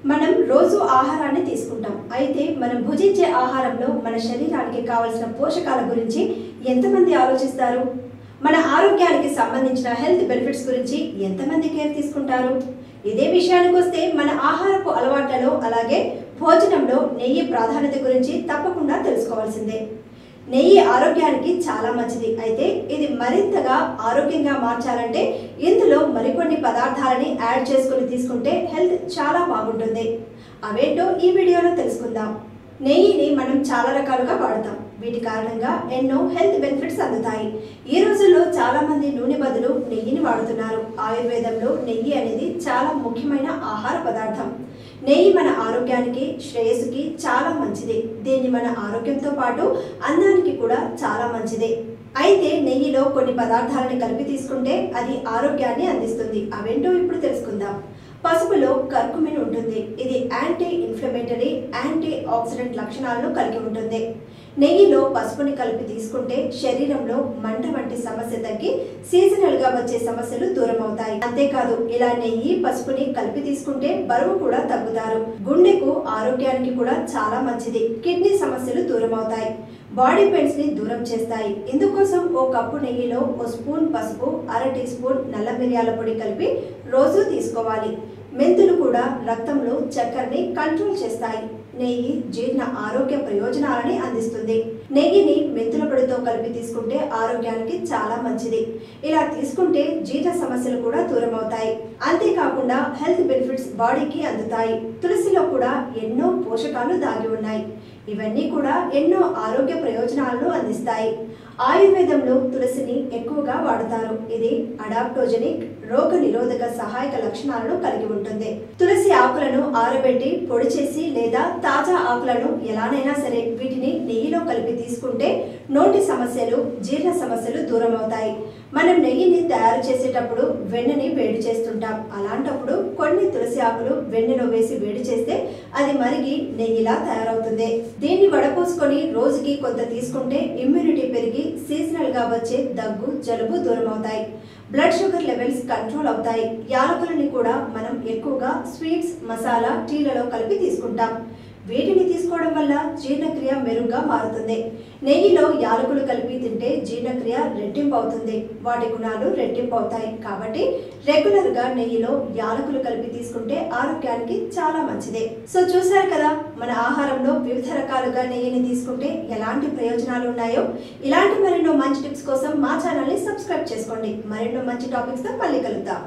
మనం రోజు ఆహారాన్ని తీసుకుంటాం అయితే మనం భుజించే ఆహారంలో మన శరీరానికి కావలసిన పోషకాల గురించి ఎంతమంది ఆలోచిస్తారు మన ఆరోగ్యానికి సంబంధించిన హెల్త్ బెనిఫిట్స్ గురించి ఎంతమంది కేర్ తీసుకుంటారు ఇదే విషయానికి వస్తే మన ఆహారపు అలవాట్లలో అలాగే భోజనంలో నెయ్యి ప్రాధాన్యత గురించి తప్పకుండా తెలుసుకోవాల్సిందే నెయ్యి ఆరోగ్యానికి చాలా మంచిది అయితే ఇది మరింతగా ఆరోగ్యంగా మార్చాలంటే ఇందులో మరికొన్ని పదార్థాలని యాడ్ చేసుకుని తీసుకుంటే హెల్త్ చాలా బాగుంటుంది అవేంటో ఈ వీడియోలో తెలుసుకుందాం నెయ్యిని మనం చాలా రకాలుగా వాడతాం వీటి కారణంగా ఎన్నో హెల్త్ బెనిఫిట్స్ అందుతాయి ఈ రోజుల్లో చాలా మంది నూనె బదులు నెయ్యిని వాడుతున్నారు ఆయుర్వేదంలో నెయ్యి అనేది చాలా ముఖ్యమైన ఆహార పదార్థం నెయ్యి మన ఆరోగ్యానికి శ్రేయస్సుకి చాలా మంచిది దీన్ని మన ఆరోగ్యంతో పాటు అందానికి కూడా చాలా మంచిది అయితే నెయ్యిలో కొన్ని పదార్థాలను కలిపి తీసుకుంటే అది ఆరోగ్యాన్ని అందిస్తుంది అవేంటో ఇప్పుడు తెలుసుకుందాం పసుపులో కర్కుమిన్ ఉంటుంది ఇది యాంటీ ఇన్ఫ్లమేటరీ యాంటీ ఆక్సిడెంట్ లక్షణాలను కలిగి ఉంటుంది నెయ్యిలో పసుపుని కలిపి తీసుకుంటే శరీరంలో మంట వంటి సమస్య తగ్గి సీజనల్ గా వచ్చే సమస్యలు దూరం అవుతాయి అంతేకాదు ఇలా నెయ్యి పసుపుని కలిపి తీసుకుంటే బరువు కూడా తగ్గుతారు గుండెకు ఆరోగ్యానికి కూడా చాలా మంచిది కిడ్నీ సమస్యలు దూరం అవుతాయి బాడీ పెయిన్స్ ని దూరం చేస్తాయి ఇందుకోసం ఓ కప్పు నెయ్యిలో ఓ స్పూన్ పసుపు అర టీ స్పూన్ నల్ల మిరియాల పొడి కలిపి రోజు తీసుకోవాలి మెంతులు కూడా రక్తంలో చక్కెరని కంట్రోల్ చేస్తాయి నెయ్యి జీర్ణ ఆరోగ్య ప్రయోజనాలని అందిస్తుంది నెయ్యిని మెంతుల పొడితో కలిపి తీసుకుంటే ఆరోగ్యానికి చాలా మంచిది ఇలా తీసుకుంటే జీర్ణ సమస్యలు కూడా దూరం అవుతాయి అంతేకాకుండా హెల్త్ బెనిఫిట్స్ బాడీకి అందుతాయి తులసిలో కూడా ఎన్నో పోషకాలు దాగి ఉన్నాయి ఇవన్నీ కూడా ఎన్నో ఆరోగ్య ప్రయోజనాలను అందిస్తాయి ఆయుర్వేదంలో తులసిని ఎక్కువగా వాడతారు ఇది అడాప్టోజెనిక్ రోగ నిరోధక సహాయక లక్షణాలను కలిగి ఉంటుంది తులసి ఆకులను ఆరబెట్టి పొడి చేసి లేదా తాజా ఆకులను ఎలానైనా సరే వీటిని నెయ్యిలో కలిపి తీసుకుంటే నోటి సమస్యలు జీర్ణ సమస్యలు దూరం అవుతాయి మనం నెయ్యిని తయారు చేసేటప్పుడు వెన్నని వేడి చేస్తుంటాం అలాంటప్పుడు కొన్ని తులసి ఆకులు వెన్నెలో వేసి వేడి చేస్తే అది మరిగి నెయ్యిలా తయారవుతుంది దీన్ని వడపోసుకొని రోజుకి కొంత తీసుకుంటే ఇమ్యూనిటీ పెరిగి సీజనల్ గా వచ్చే దగ్గు జలుబు దూరం అవుతాయి బ్లడ్ షుగర్ లెవెల్స్ కంట్రోల్ అవుతాయి యాలకులని కూడా మనం ఎక్కువగా స్వీట్స్ మసాలా టీలలో కలిపి తీసుకుంటాం వీటిని తీసుకోవడం వల్ల జీర్ణక్రియ మెరుగ్గా మారుతుంది నెయ్యిలో యాలకులు కలిపి తింటే జీర్ణక్రియ రెట్టింపు అవుతుంది వాటి గుణాలు రెట్టింపు అవుతాయి కాబట్టి రెగ్యులర్ గా నెయ్యిలో యాలకులు కలిపి తీసుకుంటే ఆరోగ్యానికి చాలా మంచిది సో చూసారు కదా మన ఆహారంలో వివిధ రకాలుగా నెయ్యిని తీసుకుంటే ఎలాంటి ప్రయోజనాలు ఉన్నాయో ఇలాంటి మరెన్నో మంచి టిప్స్ కోసం మా ఛానల్ ని సబ్స్క్రైబ్ చేసుకోండి మరెన్నో మంచి టాపిక్స్ తో మళ్ళీ కలుద్దాం